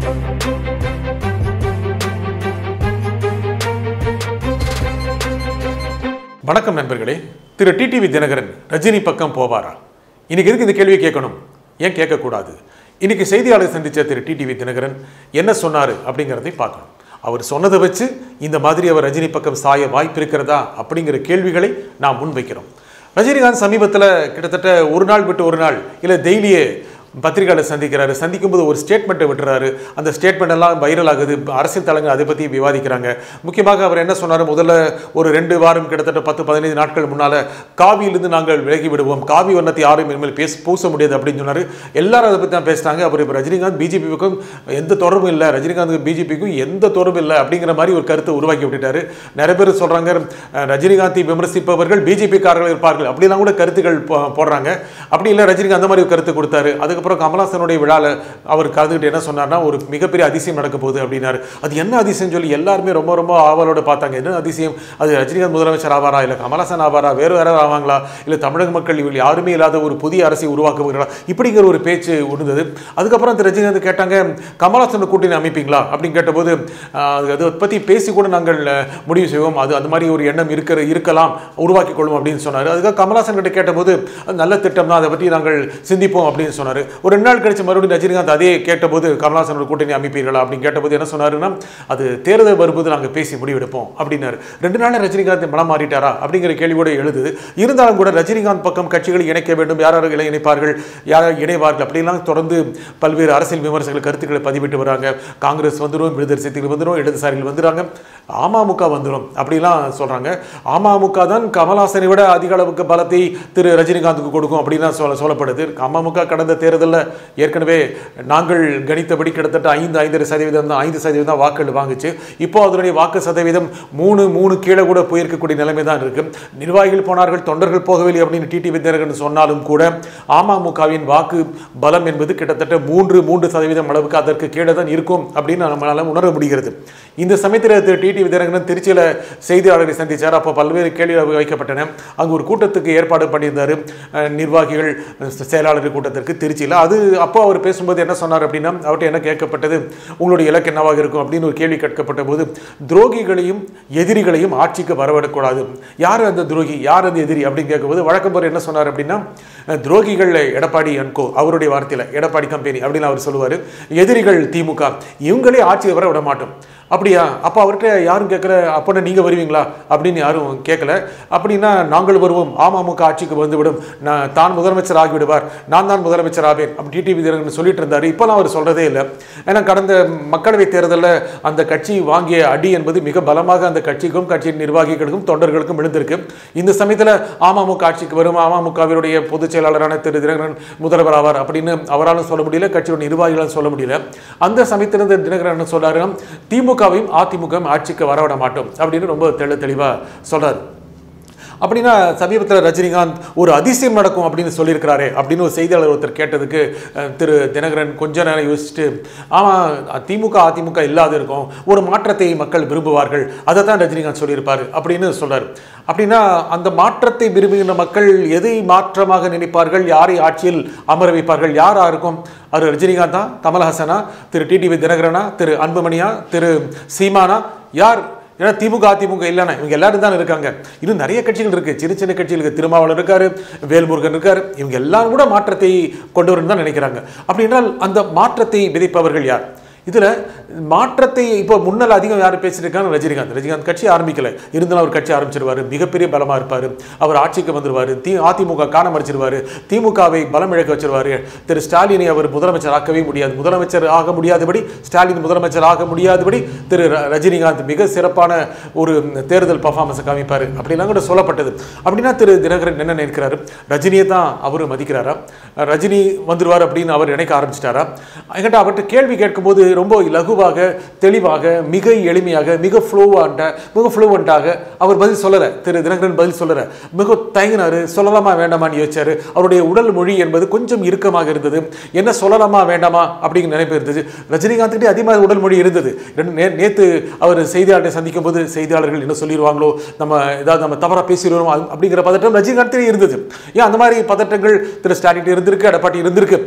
வணக்கம் நண்பர்களே திரு டிடிவி தினகரன் ரஜினி பக்கம் போவாரா இன்னைக்கு எதுக்கு இந்த கேள்வியை கேட்கணும் ஏன் கேட்கக்கூடாது இன்னைக்கு செய்தியாளர் சந்திச்ச திரு டிடிவி தினகரன் என்ன சொன்னாரு அப்படிங்கிறதை பார்க்கணும் அவர் சொன்னதை வச்சு இந்த மாதிரி அவர் ரஜினி பக்கம் சாய வாய்ப்பு இருக்கிறதா அப்படிங்கிற கேள்விகளை நாம் முன்வைக்கிறோம் ரஜினிகாந்த் சமீபத்தில் கிட்டத்தட்ட ஒரு நாள் விட்டு ஒரு நாள் இல்லை டெய்லியே பத்திரிகையாளர் சந்திக்கிறாரு சந்திக்கும் போது ஒரு ஸ்டேட்மெண்ட்டை விட்டுறாரு அந்த ஸ்டேட்மெண்ட் எல்லாம் வைரல் ஆகுது அரசியல் தலங்கள் அதை பற்றி விவாதிக்கிறாங்க முக்கியமாக அவர் என்ன சொன்னார் முதல்ல ஒரு ரெண்டு வாரம் கிட்டத்தட்ட பத்து பதினைந்து நாட்கள் முன்னால் காவியிலிருந்து நாங்கள் விலகி விடுவோம் காவி வண்ணத்தை யாரும் இனிமேல் பேச பூச முடியாது அப்படின்னு சொன்னார் எல்லாரும் அதை பற்றி தான் பேசினாங்க அவர் இப்போ ரஜினிகாந்த் பிஜேபிக்கும் எந்த தொடர்பும் இல்லை ரஜினிகாந்த் பிஜேபிக்கும் எந்த தொடர்பும் இல்லை அப்படிங்கிற மாதிரி ஒரு கருத்தை உருவாக்கி விட்டுட்டாரு நிறைய பேர் சொல்கிறாங்க ரஜினிகாந்தை விமர்சிப்பவர்கள் பிஜேபிக்காரர்கள் இருப்பார்கள் அப்படிலாம் கூட கருத்துக்கள் போ- போடுறாங்க அப்படி இல்லை ரஜினிகாந்த் அந்த மாதிரி ஒரு கருத்து கொடுத்தாரு அதுக்கப்புறம் கமலாசனுடைய விழாவில் அவர் கலந்துக்கிட்டு என்ன சொன்னார்னா ஒரு மிகப்பெரிய அதிசயம் நடக்க போகுது அப்படின்னாரு அது என்ன அதிசயம் சொல்லி எல்லாருமே ரொம்ப ரொம்ப ஆவலோட பார்த்தாங்க என்ன அதிசயம் அது ரஜினிகாந்த் முதலமைச்சர் ஆவாரா இல்லை கமலாசன் ஆவாரா வேறு வேற ஆவாங்களா இல்லை தமிழக மக்கள் இவர்கள் யாருமே இல்லாத ஒரு புதிய அரசை உருவாக்க போகிறாரா இப்படிங்கிற ஒரு பேச்சு இருந்தது அதுக்கப்புறம் அந்த ரஜினிகாந்த் கேட்டாங்க கமலாசனை கூட்டணி அமைப்பீங்களா அப்படின்னு கேட்டபோது ஆஹ், அதை பற்றி பேசி கூட நாங்கள் அஹ், முடிவு செய்வோம் அது அந்த மாதிரி ஒரு எண்ணம் இருக்கிற இருக்கலாம் உருவாக்கி கொள்ளும் அப்படின்னு சொன்னார் அதுக்காக கமலாசன் கிட்ட கேட்டபோது அது நல்ல திட்டம் தான் அதை பற்றி நாங்கள் சிந்திப்போம் அப்படின்னு சொன்னார் ஒரு ரெண்டு நாள் கழிச்சு மறுபடியும் ரஜினிகாந்த் அதே கேட்டபோது கமலாசனோட கூட்டணி அமைப்பீர்களா அப்படின்னு கேட்டபோது என்ன சொன்னாருன்னா அது தேர்தல் வரும்போது நாங்கள் பேசி முடிவெடுப்போம் அப்படின்னாரு ரெண்டு நாள் ரஜினிகாந்த் மனம் மாறிட்டாரா அப்படிங்கிற கேள்வியோட எழுது இருந்தாலும் கூட ரஜினிகாந்த் பக்கம் கட்சிகளை இணைக்க வேண்டும் யார் யார் இணைப்பார்கள் யார் யார் இணைவார்கள் அப்படிலாம் தொடர்ந்து பல்வேறு அரசியல் விமர்சகர்கள் கருத்துக்களை பதிவிட்டு வராங்க காங்கிரஸ் வந்துடும் விடுதலை சிறுத்தைகள் வந்துடும் இடதுசாரிகள் வந்துடுறாங்க அமமுக வந்துடும் அப்படிலாம் சொல்றாங்க அமமுக தான் கமல்ஹாசனை விட அதிக அளவுக்கு பலத்தை திரு ரஜினிகாந்துக்கு கொடுக்கும் அப்படிலாம் சொல்ல சொல்லப்படுது அமமுக கடந்த தேர்தலில் ஏற்கனவே நாங்கள் கணித்தபடி கிட்டத்தட்ட ஐந்து ஐந்தரை சதவீதம் தான் ஐந்து சதவீதம் தான் வாக்குகள் வாங்குச்சு இப்போ அதனுடைய வாக்கு சதவீதம் மூணு மூணு கீழே கூட போயிருக்கக்கூடிய நிலைமை தான் இருக்கு நிர்வாகிகள் போனார்கள் தொண்டர்கள் போகவில்லை அப்படின்னு டிடி வித்யாரகன் சொன்னாலும் கூட அமமுகவின் வாக்கு பலம் என்பது கிட்டத்தட்ட மூன்று மூன்று சதவீதம் அளவுக்கு அதற்கு கீழே தான் இருக்கும் அப்படின்னு நம்மளால உணர முடிகிறது இந்த சமயத்தில் திரு டிடி வித்யாரங்கன் திருச்சியில் செய்தியாளர்களை சந்திச்சார் அப்போ பல்வேறு கேள்விகள் வைக்கப்பட்டன அங்கு ஒரு கூட்டத்துக்கு ஏற்பாடு பண்ணியிருந்தார் அஹ், நிர்வாகிகள் அஹ், செயலாளர்கள் கூட்டத்திற்கு திருச்சியில் அது அப்போ அவர் பேசும்போது என்ன சொன்னார் அப்படின்னா அவர்கிட்ட என்ன கேட்கப்பட்டது உங்களுடைய இலக்கு என்னவாக இருக்கும் அப்படின்னு ஒரு கேள்வி கேட்கப்பட்ட போது துரோகிகளையும் எதிரிகளையும் ஆட்சிக்கு வரவிடக்கூடாது யார் அந்த துரோகி யார் அந்த எதிரி அப்படின்னு கேட்கும்போது வழக்கம் போல என்ன சொன்னார் அப்படின்னா அஹ், துரோகிகள் எடப்பாடி அன்கோ அவருடைய வார்த்தையில் எடப்பாடி கம்பெனி அப்படின்னு அவர் சொல்லுவார் எதிரிகள் திமுக இவங்களே ஆட்சிக்கு வர விட மாட்டோம் அப்படியா அப்போ அவர்கிட்ட யாரும் கேட்கல அப்போனா நீங்கள் வருவீங்களா அப்படின்னு யாரும் கேட்கல அப்படின்னா நாங்கள் வருவோம் அமமுக ஆட்சிக்கு வந்துவிடும் நான் தான் முதலமைச்சர் ஆகிவிடுவார் நான் தான் முதலமைச்சர் ஆவேன் அப்படி டிடிவி தினகரன் சொல்லிட்டு இருந்தார் இப்போலாம் அவர் சொல்றதே இல்லை ஏன்னா கடந்த மக்களவைத் தேர்தலில் அந்த கட்சி வாங்கிய அடி என்பது மிக பலமாக அந்த கட்சிக்கும் கட்சியின் நிர்வாகிகளுக்கும் தொண்டர்களுக்கும் விழுந்திருக்கு இந்த சமயத்தில் அமமுக ஆட்சிக்கு வரும் அமமுகவினுடைய பொதுச் செயலாளரான திரு தினகரன் முதல்வர் ஆவார் அப்படின்னு அவராலும் சொல்ல முடியல கட்சியோட நிர்வாகிகளாலும் சொல்ல முடியல அந்த சமயத்தில் இந்த தினகரன் என்ன சொல்றாரு திமுகவையும் அதிமுகவும் ஆட்சிக்கு வரவிட மாட்டோம் அப்படின்னு ரொம்ப தெளி தெளிவாக சொல்றாரு அப்படின்னா சமீபத்தில் ரஜினிகாந்த் ஒரு அதிசயம் நடக்கும் அப்படின்னு சொல்லியிருக்கிறாரே அப்படின்னு ஒரு செய்தியாளர் ஒருத்தர் கேட்டதுக்கு அஹ், திரு தினகரன் கொஞ்ச நேரம் யோசிச்சுட்டு ஆமாம் திமுக அதிமுக இல்லாத இருக்கும் ஒரு மாற்றத்தை மக்கள் விரும்புவார்கள் அதை தான் ரஜினிகாந்த் சொல்லியிருப்பார் அப்படின்னு சொல்றாரு அப்படின்னா அந்த மாற்றத்தை விரும்புகின்ற மக்கள் எதை மாற்றமாக நினைப்பார்கள் யாரை ஆட்சியில் அமர வைப்பார்கள் யாரா இருக்கும் அது ரஜினிகாந்தா கமல்ஹாசனா திரு டிடிவி தினகரனா திரு அன்புமணியா திரு சீமானா யார் ஏன்னா திமுக அதிமுக இல்லைன்னா இவங்க எல்லாரும் தான் இருக்காங்க இன்னும் நிறைய கட்சிகள் இருக்கு சின்ன சின்ன கட்சிகள் இருக்கு திருமாவளவன் இருக்காரு வேல்முருகன் இருக்காரு இவங்க எல்லாரும் கூட மாற்றத்தை கொண்டு வரணும் தான் நினைக்கிறாங்க அப்படி என்றால் அந்த மாற்றத்தை விதைப்பவர்கள் யார் இதுல மாற்றத்தை இப்போ முன்னால் அதிகம் யார் பேசிட்டு இருக்காங்க ரஜினிகாந்த் ரஜினிகாந்த் கட்சி ஆரம்பிக்கல இருந்தாலும் அவர் கட்சி ஆரம்பிச்சிருவாரு மிகப்பெரிய பலமா இருப்பாரு அவர் ஆட்சிக்கு வந்துருவாரு தி அதிமுக காண மறைச்சிருவாரு திமுகவை பலம் இழக்க வச்சிருவாரு திரு ஸ்டாலினை அவர் முதலமைச்சர் ஆக்கவே முடியாது முதலமைச்சர் ஆக முடியாதபடி ஸ்டாலின் முதலமைச்சர் ஆக முடியாதபடி திரு ர- ரஜினிகாந்த் மிக சிறப்பான ஒரு தேர்தல் பர்ஃபார்மன்ஸை காமிப்பாரு அப்படிலாம் கூட சொல்லப்பட்டது அப்படின்னா திரு தினகரன் என்ன நினைக்கிறாரு ரஜினியை தான் அவரு மதிக்கிறாரா ரஜினி வந்துருவார் அப்படின்னு அவர் நினைக்க ஆரம்பிச்சிட்டாரா என்கிட்ட அவர்கிட்ட கேள்வி கேட்கும்போது ரொம்ப இலகுவாக தெளிவாக மிக எளிமையாக மிக ஃப்ளோவாண்ட மிக ஃப்ளூவண்ட்டாக அவர் பதில் சொல்லலை திரு தினகரன் பதில் சொல்லலை மிக தயங்கினாரு சொல்லலாமா வேண்டாமான்னு யோசிச்சாரு அவருடைய உடல் மொழி என்பது கொஞ்சம் இறுக்கமாக இருந்தது என்ன சொல்லலாமா வேண்டாமா அப்படிங்கிற நினைப்பு இருந்தது ரஜினிகாந்த்கிட்டே அதிகமாக உடல் மொழி இருந்தது ரெண்டு நே நேற்று அவர் செய்தியாளரை சந்திக்கும் போது செய்தியாளர்கள் என்ன சொல்லிடுவாங்களோ நம்ம ஏதாவது நம்ம தவறாக பேசிடுவோம் அது- அப்படிங்கிற பதட்டம் ரஜினிகாந்த்கிட்டே இருந்தது ஏன் அந்த மாதிரி பதட்டங்கள் திரு ஸ்டாலின் இருந்திருக்கு எடப்பாடி இருந்திருக்கு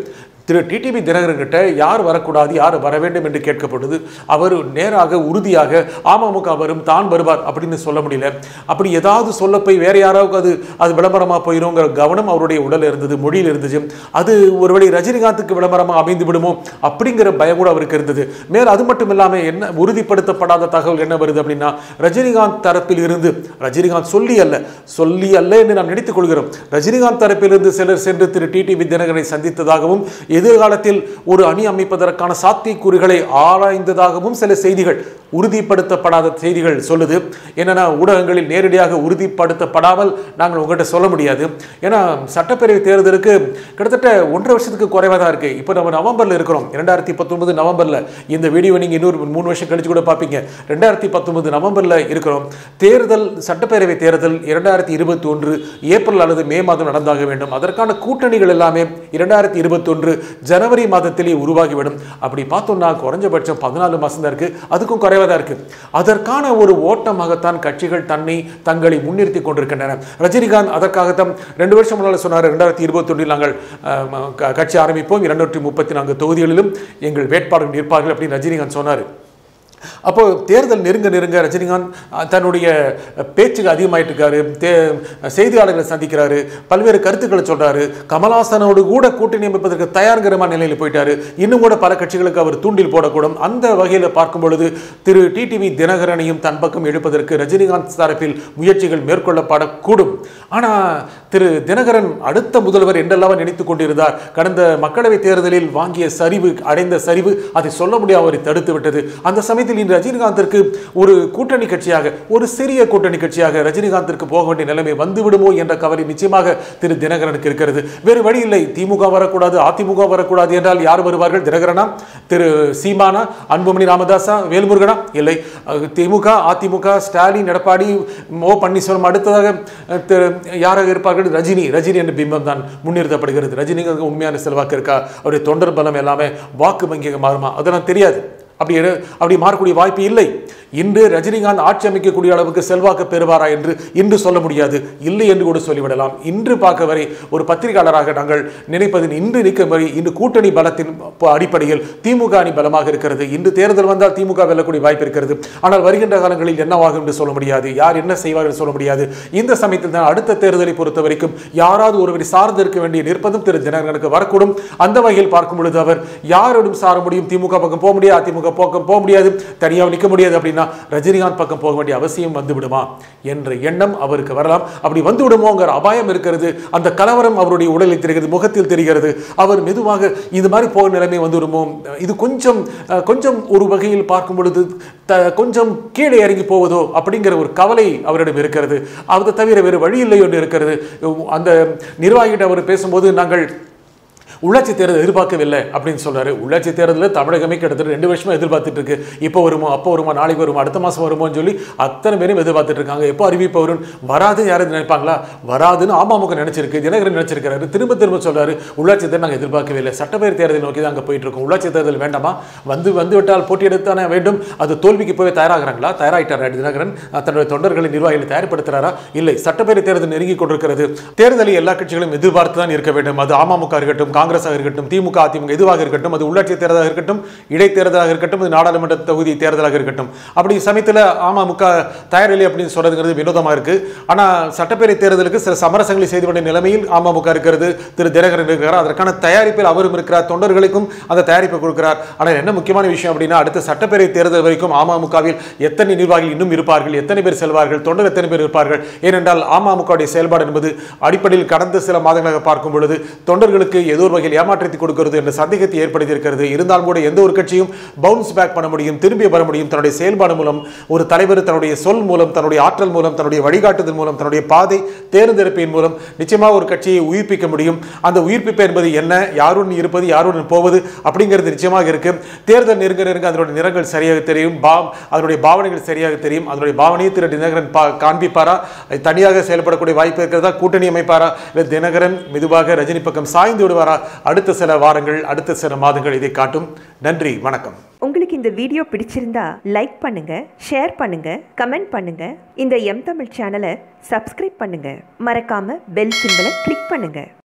திரு டிடிவி தினகரன் கிட்ட யார் வரக்கூடாது யார் வர வேண்டும் என்று கேட்கப்பட்டது அவர் நேராக உறுதியாக அமமுக வரும் தான் வருவார் அப்படின்னு சொல்ல முடியல அப்படி ஏதாவது சொல்ல போய் வேற யாராவது அது அது விளம்பரமா போயிருங்கிற கவனம் அவருடைய உடல் இருந்தது மொழியில் இருந்துச்சு அது ஒருவேளை ரஜினிகாந்துக்கு விளம்பரமா அமைந்து விடுமோ அப்படிங்கிற பயம் கூட அவருக்கு இருந்தது மேல் அது மட்டும் இல்லாம என்ன உறுதிப்படுத்தப்படாத தகவல் என்ன வருது அப்படின்னா ரஜினிகாந்த் தரப்பில் இருந்து ரஜினிகாந்த் சொல்லி அல்ல சொல்லி அல்ல என்று நாம் நினைத்துக் கொள்கிறோம் ரஜினிகாந்த் தரப்பிலிருந்து சிலர் சென்று திரு டிடிவி தினகரனை சந்தித்ததாகவும் எதிர்காலத்தில் ஒரு அணி அமைப்பதற்கான சாத்தியக்கூறுகளை ஆராய்ந்ததாகவும் சில செய்திகள் உறுதிப்படுத்தப்படாத செய்திகள் சொல்லுது என்னன்னா ஊடகங்களில் நேரடியாக உறுதிப்படுத்தப்படாமல் நாங்கள் உங்கள்கிட்ட சொல்ல முடியாது ஏன்னா சட்டப்பேரவை தேர்தலுக்கு கிட்டத்தட்ட ஒன்றரை வருஷத்துக்கு குறைவாக தான் இருக்கு இப்போ நம்ம நவம்பர்ல இருக்கிறோம் ரெண்டாயிரத்தி பத்தொன்பது நவம்பர்ல இந்த வீடியோ நீங்க இன்னொரு மூணு வருஷம் கழிச்சு கூட பார்ப்பீங்க ரெண்டாயிரத்தி பத்தொன்பது நவம்பர்ல இருக்கிறோம் தேர்தல் சட்டப்பேரவை தேர்தல் இரண்டாயிரத்தி இருபத்தி ஒன்று ஏப்ரல் அல்லது மே மாதம் நடந்தாக வேண்டும் அதற்கான கூட்டணிகள் எல்லாமே இரண்டாயிரத்தி இருபத்தொன்று ஜனவரி மாதத்திலே உருவாகிவிடும் அப்படி பார்த்தோம்னா குறைஞ்சபட்சம் பதினாலு மாசம் தான் இருக்கு அதுக்கும் குறைவாக தான் இருக்கு அதற்கான ஒரு ஓட்டமாகத்தான் கட்சிகள் தன்னை தங்களை முன்னிறுத்தி கொண்டிருக்கின்றன ரஜினிகாந்த் அதற்காகத்தான் ரெண்டு வருஷம் முன்னால் சொன்னார் ரெண்டாயிரத்தி இருபத்தொன்னில் நாங்கள் அஹ், ம- க- கட்சி ஆரம்பிப்போம் இருநூற்றி முப்பத்தி நான்கு தொகுதிகளிலும் எங்கள் வேட்பாளர்கள் நிற்பார்கள் அப்படின்னு ரஜினிகாந்த் சொன்னார் அப்போ தேர்தல் நெருங்க நெருங்க ரஜினிகாந்த் அஹ், தன்னுடைய பேச்சுக்கு அதிகமாயிட்டு இருக்காரு தே செய்தியாளர்களை சந்திக்கிறாரு பல்வேறு கருத்துக்களை சொல்றாரு கமலாசனோடு கூட கூட்டணி அமைப்பதற்கு தயார்கிற மாதிரி நிலையில் போயிட்டாரு இன்னும் கூட பல கட்சிகளுக்கு அவர் தூண்டில் போடக்கூடும் அந்த வகையில் பார்க்கும் பொழுது திரு டிடிவி தினகரனையும் தன் பக்கம் எடுப்பதற்கு ரஜினிகாந்த் தரப்பில் முயற்சிகள் மேற்கொள்ளப்படக்கூடும் ஆனா திரு தினகரன் அடுத்த முதல்வர் என்றெல்லாம் நினைத்துக் கொண்டிருந்தார் கடந்த மக்களவைத் தேர்தலில் வாங்கிய சரிவு அடைந்த சரிவு அதை சொல்ல முடியாது அவரை தடுத்து விட்டது அந்த சமயத்தில் இன்று ரஜினிகாந்திற்கு ஒரு கூட்டணி கட்சியாக ஒரு சிறிய கூட்டணி கட்சியாக ரஜினிகாந்திற்கு போக வேண்டிய நிலைமை வந்துவிடுமோ என்ற கவலை நிச்சயமாக திரு தினகரனுக்கு இருக்கிறது வேறு வழி இல்லை திமுக வரக்கூடாது அதிமுக வரக்கூடாது என்றால் யார் வருவார்கள் தினகரனா திரு சீமானா அன்புமணி ராமதாசா வேல்முருகனா இல்லை அஹ், திமுக அதிமுக ஸ்டாலின் எடப்பாடி ஓ பன்னீர்செல்வம் அடுத்ததாக அஹ், திரு யாராக இருப்பார்கள் ரஜினி ரஜினி என்ற பிம்பம் தான் முன்னிறுத்தப்படுகிறது ரஜினிக்கு உண்மையான செல்வாக்கு இருக்கா அவருடைய தொண்டர் பலம் எல்லாமே வாக்கு வங்கியாக மாறுமா அதெல்லாம் தெரியாது அப்படி எடு- அப்படி மாறக்கூடிய வாய்ப்பு இல்லை இன்று ரஜினிகாந்த் ஆட்சி அமைக்கக்கூடிய அளவுக்கு செல்வாக்கு பெறுவாரா என்று இன்று சொல்ல முடியாது இல்லை என்று கூட சொல்லிவிடலாம் இன்று பார்க்க வரை ஒரு பத்திரிகையாளராக நாங்கள் நினைப்பது இன்று நிற்கும் வரை இன்று கூட்டணி பலத்தின் ப- அடிப்படையில் திமுக அணி பலமாக இருக்கிறது இன்று தேர்தல் வந்தால் திமுக வெல்லக்கூடிய வாய்ப்பு இருக்கிறது ஆனால் வருகின்ற காலங்களில் என்னவாகும் என்று சொல்ல முடியாது யார் என்ன செய்வார் என்று சொல்ல முடியாது இந்த சமயத்தில் தான் அடுத்த தேர்தலை பொறுத்த வரைக்கும் யாராவது ஒருவரை சார்ந்து இருக்க வேண்டிய நிற்பதும் திரு தினகரனுக்கு வரக்கூடும் அந்த வகையில் பார்க்கும் பொழுது அவர் யாரோடும் சார முடியும் திமுக பக்கம் போக முடியாது அதிமுக பக்கம் போக முடியாது தனியாக நிற்க முடியாது அப்படின்னா ரஜினிகாந்த் பக்கம் போக வேண்டிய அவசியம் வந்து விடுமா என்ற எண்ணம் அவருக்கு வரலாம் அப்படி வந்து விடுமோங்கிற அபாயம் இருக்கிறது அந்த கலவரம் அவருடைய உடலில் தெரிகிறது முகத்தில் தெரிகிறது அவர் மெதுவாக இது மாதிரி போக நிலைமை வந்து விடுமோ இது கொஞ்சம் அஹ், கொஞ்சம் ஒரு வகையில் பார்க்கும் பொழுது த கொஞ்சம் கீழே இறங்கி போவதோ அப்படிங்கிற ஒரு கவலை அவரிடம் இருக்கிறது அதை தவிர வேறு வழி இல்லை ஒன்று இருக்கிறது அந்த நிர்வாகிகிட்ட அவர் பேசும்போது நாங்கள் உள்ளாட்சி தேர்தல் எதிர்பார்க்கவில்லை அப்படின்னு சொல்றாரு உள்ளாட்சி தேர்தலில் தமிழகமே கிட்டத்தட்ட ரெண்டு வருஷமா எதிர்பார்த்துட்டு இருக்கு இப்போ வருமோ அப்போ வருமா நாளைக்கு வருமா அடுத்த மாசம் வருமோன்னு சொல்லி அத்தனை பேரும் எதிர்பார்த்துட்டு இருக்காங்க எப்போ அறிவிப்பு வரும் வராது யாரும் நினைப்பாங்களா வராதுன்னு அமமுக நினைச்சிருக்கு தினகரன் நினைச்சிருக்காரு திரும்ப திரும்ப சொல்றாரு உள்ளாட்சி தேர்தல் நாங்கள் எதிர்பார்க்கவே இல்லை சட்டப்பேரவை தேர்தல் நோக்கி தான் அங்கே போயிட்டு இருக்கோம் உள்ளாட்சி தேர்தல் வேண்டாமா வந்து வந்து விட்டால் போட்டி எடுத்தானே வேண்டும் அது தோல்விக்கு போய் தயாராகிறாங்களா தயாராகிட்டாரா தினகரன் அஹ், தன்னுடைய தொண்டர்களை நிர்வாகிகளை தயார்படுத்துறாரா இல்லை சட்டப்பேரவை தேர்தல் நெருங்கி கொண்டிருக்கிறது தேர்தலை எல்லா கட்சிகளும் எதிர்பார்த்து தான் இருக்க வேண்டும் அது அமமுக இருக்கட்டும் காங்கிரஸாக இருக்கட்டும் திமுக அதிமுக எதுவாக இருக்கட்டும் அது உள்ளாட்சி தேர்தலாக இருக்கட்டும் இடைத்தேர்தலாக இருக்கட்டும் அது நாடாளுமன்ற தொகுதி தேர்தலாக இருக்கட்டும் அப்படி சமயத்தில் அமமுக தயாரில்லை அப்படின்னு சொல்றதுங்கிறது வினோதமாக இருக்கு ஆனால் சட்டப்பேரவை தேர்தலுக்கு சில சமரசங்களை செய்து வேண்டிய நிலைமையில் அமமுக இருக்கிறது திரு தினகரன் இருக்கிறார் அதற்கான தயாரிப்பில் அவரும் இருக்கிறார் தொண்டர்களுக்கும் அந்த தயாரிப்பை கொடுக்கிறார் ஆனால் என்ன முக்கியமான விஷயம் அப்படின்னா அடுத்த சட்டப்பேரவை தேர்தல் வரைக்கும் அமமுகவில் எத்தனை நிர்வாகிகள் இன்னும் இருப்பார்கள் எத்தனை பேர் செல்வார்கள் தொண்டர் எத்தனை பேர் இருப்பார்கள் ஏனென்றால் அமமுகவுடைய செயல்பாடு என்பது அடிப்படையில் கடந்த சில மாதங்களாக பார்க்கும் பொழுது தொண்டர்களுக்கு ஏதோ ஒரு வகையில் ஏமாற்றத்தை கொடுக்கிறது என்ற சந்தேகத்தை ஏற்படுத்தி இருக்கிறது இருந்தாலும் கூட எந்த ஒரு கட்சியும் பவுன்ஸ் பேக் பண்ண முடியும் திரும்பி வர முடியும் தன்னுடைய செயல்பாடு மூலம் ஒரு தலைவர் தன்னுடைய சொல் மூலம் தன்னுடைய ஆற்றல் மூலம் தன்னுடைய வழிகாட்டுதல் மூலம் தன்னுடைய பாதை தேர்ந்தெடுப்பின் மூலம் நிச்சயமாக ஒரு கட்சியை உயிர்ப்பிக்க முடியும் அந்த உயிர்ப்பிப்பு என்பது என்ன யாருடன் இருப்பது யாருடன் போவது அப்படிங்கிறது நிச்சயமாக இருக்கு தேர்தல் நெருங்க நெருங்க அதனுடைய நிறங்கள் சரியாக தெரியும் பா அதனுடைய பாவனைகள் சரியாக தெரியும் அதனுடைய பாவனையை திரு தினகரன் பா காண்பிப்பாரா அது தனியாக செயல்படக்கூடிய வாய்ப்பு இருக்கிறதா கூட்டணி அமைப்பாரா இல்லை தினகரன் மெதுவாக ரஜினி பக்கம் சாய்ந்து விடுவாரா அடுத்த சில வாரங்கள் அடுத்த சில மாதங்கள் இதை காட்டும் நன்றி வணக்கம் உங்களுக்கு இந்த வீடியோ பிடிச்சிருந்தா லைக் பண்ணுங்க ஷேர் பண்ணுங்க கமெண்ட் பண்ணுங்க இந்த எம் தமிழ் சேனலை சப்ஸ்கிரைப் பண்ணுங்க மறக்காம பெல் சிம்பலை கிளிக் பண்ணுங்க